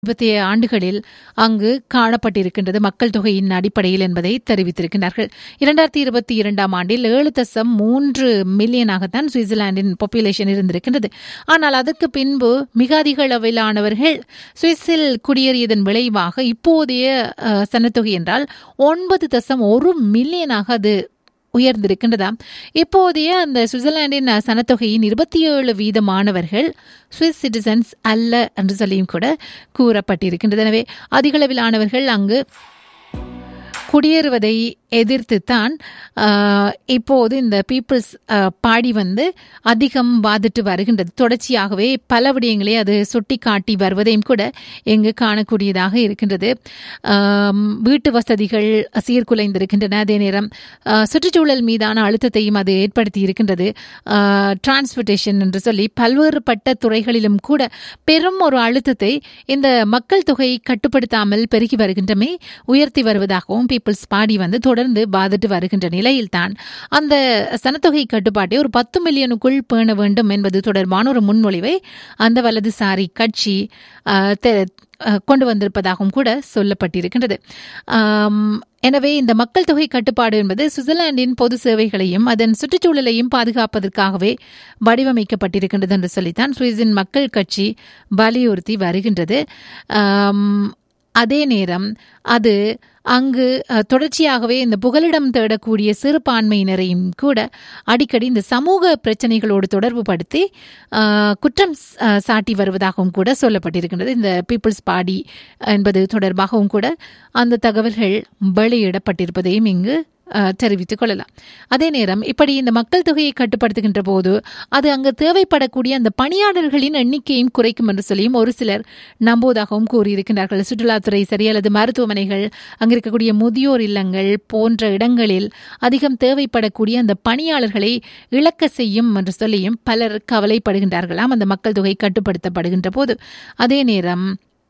இருபத்தி ஆண்டுகளில் அங்கு காணப்பட்டிருக்கின்றது மக்கள் தொகையின் அடிப்படையில் என்பதை தெரிவித்திருக்கிறார்கள் இரண்டாயிரத்தி இருபத்தி இரண்டாம் ஆண்டில் ஏழு தசம் மூன்று மில்லியனாகத்தான் சுவிட்சர்லாந்தின் பாப்புலேஷன் இருந்திருக்கின்றது ஆனால் அதற்கு பின்பு மிக அதிக அளவிலானவர்கள் சுவிஸில் குடியேறியதன் விளைவாக இப்போதைய அஹ், சனத்தொகை என்றால் ஒன்பது தசம் ஒரு மில்லியனாக அது உயர்ந்திருக்கின்றதாம் இப்போதைய அந்த சுவிட்சர்லாந்தின் அஹ், சனத்தொகையின் இருபத்தி ஏழு வீதமானவர்கள் சுவிஸ் சிட்டிசன்ஸ் அல்ல என்று சொல்லியும் கூட கூறப்பட்டிருக்கின்றது எனவே அதிகளவிலானவர்கள் அங்கு குடியேறுவதை எதிர்த்துத்தான் ஆஹ், இப்போது இந்த பீப்புள்ஸ் பாடி வந்து அதிகம் வாதிட்டு வருகின்றது தொடர்ச்சியாகவே பல விடயங்களை அது சுட்டிக்காட்டி வருவதையும் கூட இங்கு காணக்கூடியதாக இருக்கின்றது ஆம், வீட்டு வசதிகள் சீர்குலைந்திருக்கின்றன அதே நேரம் ஆஹ், சுற்றுச்சூழல் மீதான அழுத்தத்தையும் அது ஏற்படுத்தி இருக்கின்றது டிரான்ஸ்போர்ட்டேஷன் என்று சொல்லி பல்வேறுபட்ட துறைகளிலும் கூட பெரும் ஒரு அழுத்தத்தை இந்த மக்கள் தொகை கட்டுப்படுத்தாமல் பெருகி வருகின்றமை உயர்த்தி வருவதாகவும் பீப்புள்ஸ் பாடி வந்து தொடர்ந்து பாதிட்டு வருகின்ற நிலையில்தான் அந்த சனத்தொகை கட்டுப்பாட்டை ஒரு பத்து மில்லியனுக்குள் பேண வேண்டும் என்பது தொடர்பான ஒரு முன்மொழிவை அந்த வலதுசாரி கட்சி ஆஹ், தெ- ஆஹ், கொண்டு வந்திருப்பதாகவும் கூட சொல்லப்பட்டிருக்கின்றது ஆம், எனவே இந்த மக்கள் தொகை கட்டுப்பாடு என்பது சுவிட்சர்லாந்தின் பொது சேவைகளையும் அதன் சுற்றுச்சூழலையும் பாதுகாப்பதற்காகவே வடிவமைக்கப்பட்டிருக்கின்றது என்று சொல்லித்தான் சுவிஸின் மக்கள் கட்சி வலியுறுத்தி வருகின்றது ஆம், அதே நேரம் அது அங்கு அஹ், தொடர்ச்சியாகவே இந்த புகலிடம் தேடக்கூடிய சிறுபான்மையினரையும் கூட அடிக்கடி இந்த சமூக பிரச்சனைகளோடு தொடர்பு படுத்தி அஹ், குற்றம் ஸ்- அஹ், சாட்டி வருவதாகவும் கூட சொல்லப்பட்டிருக்கின்றது இந்த பீப்புள்ஸ் பாடி என்பது தொடர்பாகவும் கூட அந்த தகவல்கள் வெளியிடப்பட்டிருப்பதையும் இங்கு அஹ், தெரிவித்துக் கொள்ளலாம் அதே நேரம் இப்படி இந்த மக்கள் தொகையை கட்டுப்படுத்துகின்ற போது அது அங்கு தேவைப்படக்கூடிய அந்த பணியாளர்களின் எண்ணிக்கையும் குறைக்கும் என்று சொல்லியும் ஒரு சிலர் நம்புவதாகவும் கூறியிருக்கிறார்கள் சுற்றுலாத்துறை சரி அல்லது மருத்துவமனைகள் அங்கு இருக்கக்கூடிய முதியோர் இல்லங்கள் போன்ற இடங்களில் அதிகம் தேவைப்படக்கூடிய அந்த பணியாளர்களை இழக்க செய்யும் என்று சொல்லியும் பலர் கவலைப்படுகின்றார்களாம் அந்த மக்கள் தொகை கட்டுப்படுத்தப்படுகின்ற போது அதே நேரம்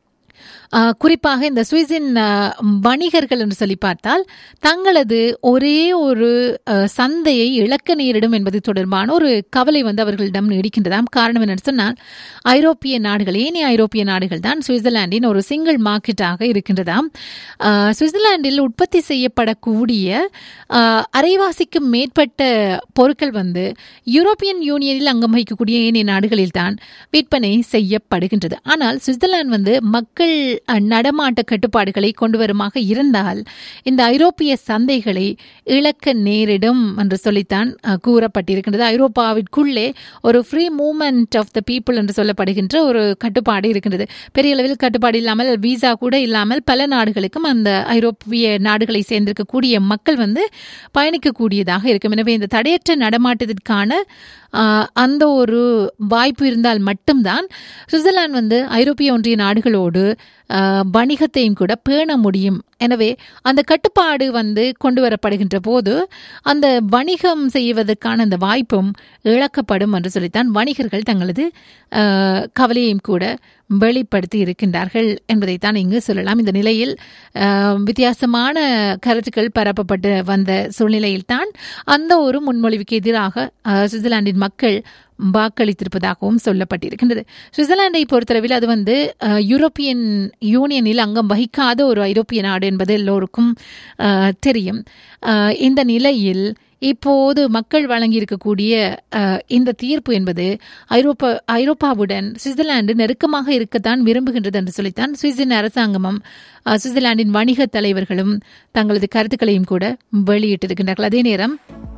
ஆஹ், குறிப்பாக இந்த சுவிஸின் ஆஹ், வணிகர்கள் என்று சொல்லி பார்த்தால் தங்களது ஒரே ஒரு ஆஹ், சந்தையை இழக்க நேரிடும் என்பது தொடர்பான ஒரு கவலை வந்து அவர்களிடம் நீடிக்கின்றதாம் காரணம் என்னன்னு சொன்னால் ஐரோப்பிய நாடுகள் ஏனைய ஐரோப்பிய நாடுகள் தான் சுவிட்சர்லாந்தின் ஒரு சிங்கிள் மார்க்கெட்டாக இருக்கின்றதாம் ஆஹ், சுவிட்சர்லாந்தில் உற்பத்தி செய்யப்படக்கூடிய ஆஹ், அரைவாசிக்கும் மேற்பட்ட பொருட்கள் வந்து யூரோப்பியன் யூனியனில் அங்கம் வகிக்கக்கூடிய ஏனைய நாடுகளில் தான் விற்பனை செய்யப்படுகின்றது ஆனால் சுவிட்சர்லாந்து வந்து மக்கள் அஹ், நடமாட்ட கட்டுப்பாடுகளை கொண்டு வருமாக இருந்தால் இந்த ஐரோப்பிய சந்தைகளை இழக்க நேரிடும் என்று சொல்லித்தான் அஹ், கூறப்பட்டிருக்கின்றது ஐரோப்பாவிற்குள்ளே ஒரு free movement of the people என்று சொல்லப்படுகின்ற ஒரு கட்டுப்பாடு இருக்கின்றது பெரிய அளவில் கட்டுப்பாடு இல்லாமல் விசா கூட இல்லாமல் பல நாடுகளுக்கும் அந்த ஐரோப்பிய நாடுகளை சேர்ந்திருக்கக்கூடிய மக்கள் வந்து பயணிக்கக்கூடியதாக இருக்கும் எனவே இந்த தடையற்ற நடமாட்டத்திற்கான ஆஹ், அந்த ஒரு வாய்ப்பு இருந்தால் மட்டும்தான் சுவிட்சர்லாந்து வந்து ஐரோப்பிய ஒன்றிய நாடுகளோடு ஆஹ், வணிகத்தையும் கூட பேண முடியும் எனவே அந்த கட்டுப்பாடு வந்து கொண்டு வரப்படுகின்ற போது அந்த வணிகம் செய்வதற்கான அந்த வாய்ப்பும் இழக்கப்படும் என்று சொல்லித்தான் வணிகர்கள் தங்களது ஆஹ், கவலையையும் கூட வெளிப்படுத்தி இருக்கின்றார்கள் என்பதைத்தான் இங்கு சொல்லலாம் இந்த நிலையில் ஆஹ், வித்தியாசமான கருத்துக்கள் பரப்பப்பட்டு வந்த சூழ்நிலையில்தான் அந்த ஒரு முன்மொழிவுக்கு எதிராக ஆஹ், சுவிட்சர்லாந்தின் மக்கள் வாக்களித்திருப்பதாகவும் சொல்லப்பட்டிருக்கின்றது சுவிட்சர்லாந்தை பொறுத்தளவில் அது வந்து அஹ், யூரோப்பியன் யூனியனில் அங்கம் வகிக்காத ஒரு ஐரோப்பிய நாடு என்பது எல்லோருக்கும் அஹ், தெரியும் அஹ், இந்த நிலையில் இப்போது மக்கள் வழங்கியிருக்கக்கூடிய அஹ், இந்த தீர்ப்பு என்பது ஐரோப்பா ஐரோப்பாவுடன் சுவிட்சர்லாந்து நெருக்கமாக இருக்கத்தான் விரும்புகின்றது என்று சொல்லித்தான் சுவிஸின் அரசாங்கமும் அஹ், சுவிட்சர்லாந்தின் வணிக தலைவர்களும் தங்களது கருத்துக்களையும் கூட வெளியிட்டிருக்கின்றார்கள் அதே நேரம்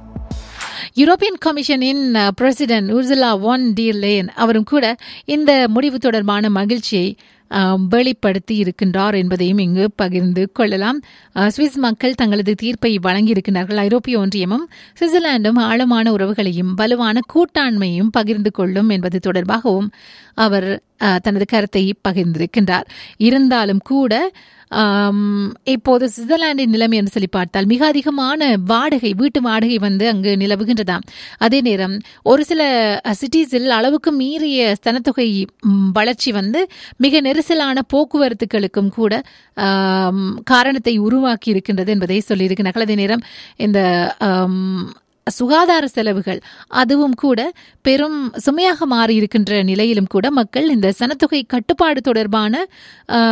யூரோப்பியன் கமிஷனின் president Ursula von der Leyen அவரும் கூட இந்த முடிவு தொடர்பான மகிழ்ச்சியை அஹ், வெளிப்படுத்தி இருக்கின்றார் என்பதையும் இங்கு பகிர்ந்து கொள்ளலாம் அஹ், சுவிஸ் மக்கள் தங்களது தீர்ப்பை வழங்கியிருக்கிறார்கள் ஐரோப்பிய ஒன்றியமும் சுவிட்சர்லாந்தும் ஆழமான உறவுகளையும் வலுவான கூட்டாண்மையும் பகிர்ந்து கொள்ளும் என்பது தொடர்பாகவும் அவர் அஹ், தனது கருத்தை பகிர்ந்திருக்கின்றார் இருந்தாலும் கூட ஆம், இப்போது சுவிட்சர்லாந்தின் நிலைமை என்று சொல்லி பார்த்தால் மிக அதிகமான வாடகை வீட்டு வாடகை வந்து அங்கு நிலவுகின்றதாம் அதே நேரம் ஒரு சில சிட்டிஸில் அளவுக்கு மீறிய ஸ்தனத்தொகை ம், வளர்ச்சி வந்து மிக நெரிசலான போக்குவரத்துகளுக்கும் கூட ஆம், காரணத்தை உருவாக்கி இருக்கின்றது என்பதை சொல்லியிருக்கிறார்கள் அதே நேரம் இந்த ஆம், சுகாதார செலவுகள் அதுவும் கூட பெரும் சுமையாக மாறி இருக்கின்ற நிலையிலும் கூட மக்கள் இந்த சனத்தொகை கட்டுப்பாடு தொடர்பான ஆஹ்,